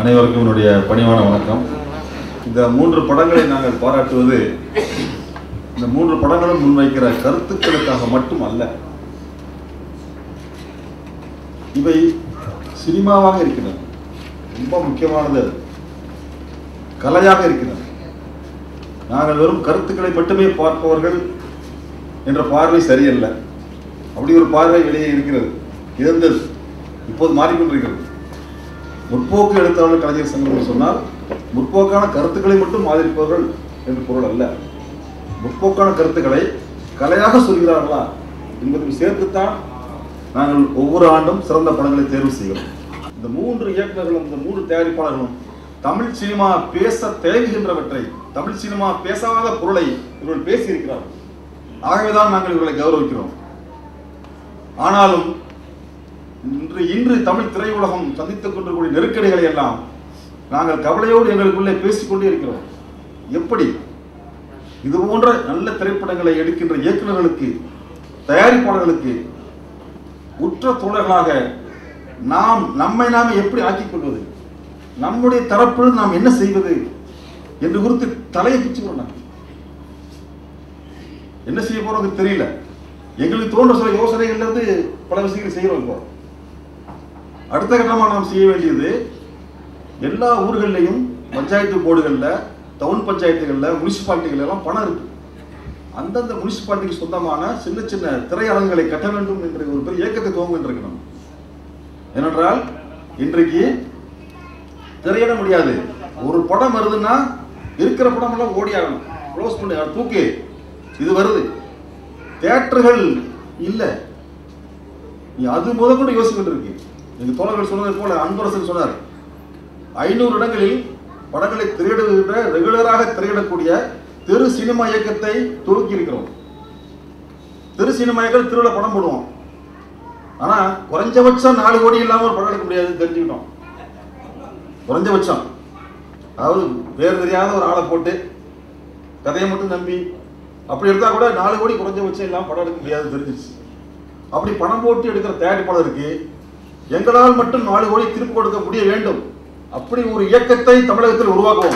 அனைவருக்கும் என்னுடைய பணிவான வணக்கம் இந்த மூன்று படங்களை நாங்கள் பாராட்டுவது இந்த மூன்று படங்களும் முன்வைக்கிற கருத்துக்களுக்காக மட்டும் அல்ல இவை சினிமாவாக இருக்கின்றன ரொம்ப முக்கியமானது அது. கலையாக இருக்கின்றன நாங்கள் வெறும் கருத்துக்களை மட்டுமே பார்ப்பவர்கள் என்ற பார்வை சரியல்ல அப்படி ஒரு பார்வை வெளியே இருக்கிறது இருந்தது இப்போது மாறிக்கொண்டிருக்கிறது முற்போக்கு எழுத்தாளர் கலைஞர் சங்கம் என்று சொன்னால் முற்போக்கான கருத்துக்களை மட்டும் ஆதரிப்பவர்கள் என்று பொருள் அல்ல முற்போக்கான கருத்துக்களை கலையாக சொல்கிறார்களா என்பதை சேர்த்துத்தான் நாங்கள் ஒவ்வொரு ஆண்டும் சிறந்த படங்களை தேர்வு செய்கிறோம் இந்த மூன்று இயக்குநர்களும் இந்த மூன்று தயாரிப்பாளர்களும் தமிழ் சினிமா பேச தேவைகின்றவற்றை தமிழ் சினிமா பேசாத பொருளை இவர்கள் பேசியிருக்கிறார்கள் ஆகவேதான் நாங்கள் இவர்களை கௌரவிக்கிறோம் ஆனாலும் இன்று இன்று தமிழ் திரையுலகம் சந்தித்துக் கொண்டிருக்கூடிய நெருக்கடிகளை எல்லாம் நாங்கள் கவலையோடு எங்களுக்குள்ளே பேசிக்கொண்டே இருக்கிறோம் எப்படி இது போன்ற நல்ல திரைப்படங்களை எடுக்கின்ற இயக்குநர்களுக்கு தயாரிப்பாளர்களுக்கு உற்ற தோழர்களாக நாம் நம்மை நாமே எப்படி ஆக்கிக் கொள்வது நம்முடைய தரப்பில் நாம் என்ன செய்வது என்று குறித்து தலையை பிச்சுக்கிறோம் நாங்கள் என்ன செய்ய போறோம் தெரியல எங்களுக்கு தோன்ற சில யோசனைகள்ல இருந்து பல விஷயங்கள் செய்கிறோம் இப்போ அடுத்த கட்டமாக நாம் செய்ய வேண்டியது எல்லா ஊர்கள்லையும் பஞ்சாயத்து போர்டுகளில் டவுன் பஞ்சாயத்துகளில் முனிசிபாலிட்டிகள் எல்லாம் பணம் இருக்கு அந்தந்த முனிசிபாலிட்டிக்கு சொந்தமான சின்ன சின்ன திரையரங்குகளை கட்ட வேண்டும் என்ற ஒரு பெரிய இயக்கத்தை துவங்குகின்றோம் ஏனென்றால் இன்றைக்கு திரையிட முடியாது ஒரு படம் வருதுன்னா இருக்கிற படம் எல்லாம் ஓடி ஆகணும் க்ளோஸ் பண்ணி அஹ் தூக்கு இது வருது தியேட்டர்கள் இல்லை நீ அது முத கூட யோசிக்கிட்டு இருக்கு எங்க தோழர்கள் சொன்னது போல அன்பரசன் சொன்னார் ஐநூறு இடங்களில் படங்களை திரையிடுகின்ற ரெகுலராக திரையிடக்கூடிய தெரு சினிமா இயக்கத்தை துவக்கி இருக்கிறோம் தெரு சினிமா இயக்கம் திருவிழா படம் போடுவோம் ஆனா குறைஞ்சபட்சம் நாலு கோடி இல்லாம ஒரு படம் எடுக்க முடியாதுன்னு தெரிஞ்சுக்கிட்டோம் குறைஞ்சபட்சம் அதாவது பேர் தெரியாத ஒரு ஆளை போட்டு கதையை மட்டும் நம்பி அப்படி எடுத்தா கூட நாலு கோடி குறைஞ்சபட்சம் இல்லாம படம் எடுக்க முடியாது தெரிஞ்சிச்சு அப்படி பணம் போட்டு எடுக்கிற தயாரிப்பாளருக்கு எங்களால் மட்டும் நாலு கோடி திருப்பி கொடுக்க முடிய வேண்டும் அப்படி ஒரு இயக்கத்தை தமிழகத்தில் உருவாக்குவோம்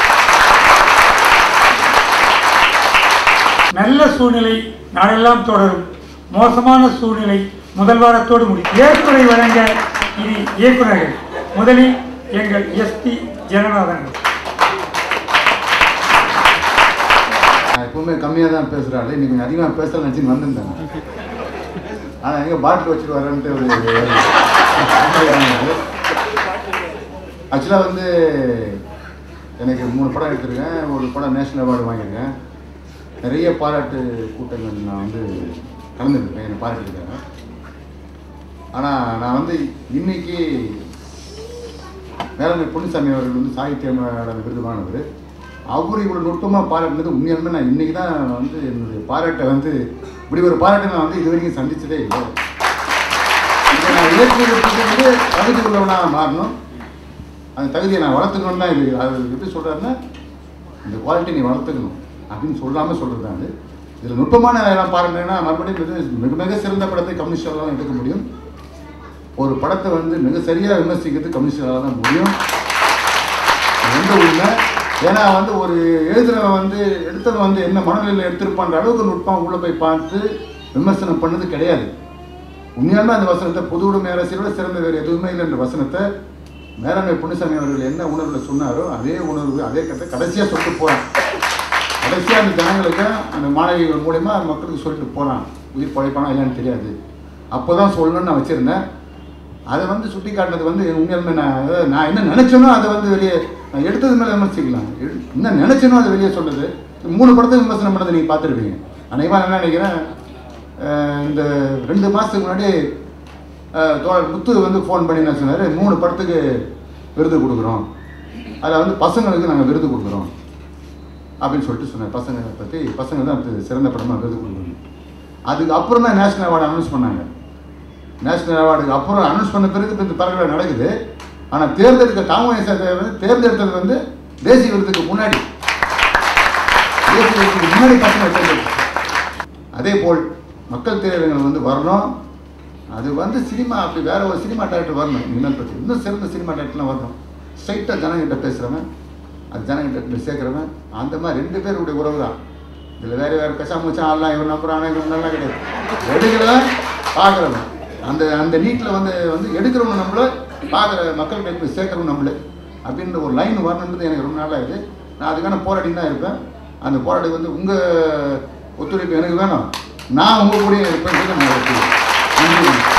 நல்ல சூழ்நிலை நாளெல்லாம் தொடரும் மோசமான சூழ்நிலை முதல் வாரத்தோடு முடியும் ஏற்புரை வழங்க இது இயக்குநர்கள் முதலில் எங்கள் எஸ்பி ஜெகநாதன் நான் எப்பவுமே கம்மியாக தான் பேசுகிறாள் இன்னைக்கு கொஞ்சம் அதிகமாக பேச நினச்சின்னு வந்திருந்தேன் ஆனால் எங்கே பாட்டில் வச்சுட்டு வரேன்ட்டு ஒரு ஆக்சுவலாக வந்து எனக்கு மூணு படம் எடுத்திருக்கேன் ஒரு படம் நேஷனல் அவார்டு வாங்கியிருக்கேன் நிறைய பாராட்டு கூட்டங்கள் நான் வந்து கலந்துருக்கேன் என்னை பாராட்டியிருக்காங்க ஆனால் நான் வந்து இன்னைக்கு வேளாண்மை பொன்னிசாமி அவர்கள் வந்து சாகித்ய அகாடமி விருது வாங்கினவர் அவர் இவ்வளோ நுட்பமாக பாராட்டினது உண்மையாலுமே நான் இன்னைக்கு தான் வந்து என்னுடைய பாராட்டை வந்து இப்படி ஒரு பாராட்டை நான் வந்து இது வரைக்கும் சந்திச்சதே இல்லை இதை நான் இலக்கியத்துக்கு வந்து தகுதி உள்ளவனாக மாறணும் அந்த தகுதியை நான் வளர்த்துக்கணும் தான் இது அது எப்படி சொல்கிறாருன்னா இந்த குவாலிட்டி நீ வளர்த்துக்கணும் அப்படின்னு சொல்லாமல் சொல்கிறது அது இதில் நுட்பமான எல்லாம் பாருங்கன்னா மறுபடியும் இது மிக மிக சிறந்த படத்தை கம்யூனிஸ்டால் எடுக்க முடியும் ஒரு படத்தை வந்து மிக சரியாக விமர்சிக்கிறது கம்யூனிஸ்டால் தான் முடியும் அது எந்த உண்மை ஏன்னா வந்து ஒரு எழுதுறவன் வந்து எடுத்தவன் வந்து என்ன மனநிலையில் எடுத்திருப்பான்ற அளவுக்கு நுட்பம் உள்ள போய் பார்த்து விமர்சனம் பண்ணது கிடையாது உண்மையாலுமே அந்த வசனத்தை பொது உடைமை அரசியலோட சிறந்த வேறு எதுவுமே இல்லை என்ற வசனத்தை மேலாண்மை பொன்னுசாமி அவர்கள் என்ன உணர்வில் சொன்னாரோ அதே உணர்வு அதே கதை கடைசியாக சொல்லிட்டு போகிறான் கடைசியாக அந்த ஜனங்களுக்கு அந்த மாணவிகள் மூலயமா மக்களுக்கு சொல்லிட்டு போகிறான் உயிர் பழைப்பானா இல்லைன்னு தெரியாது அப்போ தான் சொல்லணும்னு நான் வச்சுருந்தேன் அதை வந்து சுட்டி காட்டினது வந்து உண்மையாலுமே நான் அதாவது நான் என்ன நினச்சேனோ அதை வந்து வெளியே நான் எடுத்தது மேலே விமர்சிக்கலாம் எடு- என்ன நினச்சேனோ அதை வெளியே சொல்லுது மூணு படத்தை விமர்சனம் பண்ணதை நீங்கள் பார்த்துருப்பீங்க அநேகமாக என்ன நினைக்கிறேன் அஹ் இந்த ரெண்டு மாதத்துக்கு முன்னாடி அஹ், தோழர் முத்து வந்து ஃபோன் பண்ணி என்ன சொன்னார் மூணு படத்துக்கு விருது கொடுக்குறோம் அதில் வந்து பசங்களுக்கு நாங்கள் விருது கொடுக்குறோம் அப்படின்னு சொல்லிட்டு சொன்னார் பசங்க பற்றி பசங்க தான் அடுத்து சிறந்த படமாக விருது கொடுக்கணும் அதுக்கு அப்புறம் தான் நேஷனல் அவார்டு அனௌன்ஸ் பண்ணாங்க நேஷனல் அவார்டுக்கு அப்புறம் அனௌன்ஸ் பண்ண பிறகு இப்போ இந்த பரவாயில்ல நடக்குது ஆனால் தேர்ந்தெடுக்க காமராஜ் வந்து தேர்ந்தெடுத்தது வந்து தேசிய விருதுக்கு முன்னாடி தேசிய விருதுக்கு முன்னாடி பசங்க தேர்ந்தெடுத்து அதே போல் மக்கள் திரையரங்கள் வந்து வரணும் அது வந்து சினிமா அப்படி வேற ஒரு சினிமா டேரக்டர் வரணும் இனிமேல் பற்றி இன்னும் சிறந்த சினிமா டேரக்டர்லாம் வரணும் ஸ்ட்ரைட்டாக ஜனங்கிட்ட பேசுகிறவன் அது ஜனங்கிட்ட போய் சேர்க்குறவன் அந்த மாதிரி ரெண்டு பேருடைய உறவு தான் இதில் வேறு வேறு கசாம வச்சா ஆடலாம் இவன் நம்புறானா இவன் நல்லா கிடையாது எடுக்கிறவன் பார்க்குறவன் அந்த அந்த நீட்டில் வந்து வந்து எடுக்கிறவன் நம்மள பார்க்குற மக்கள்கிட்ட போய் சேர்க்குறவன் நம்மள அப்படின்ற ஒரு லைன் வரணுன்றது எனக்கு ரொம்ப நாளாக இருக்குது நான் அதுக்கான போராடி தான் இருப்பேன் அந்த போராடி வந்து உங்கள் ஒத்துழைப்பு எனக்கு வேணும் நான் உங்கள் கூடயே இருப்பேன் நன்றி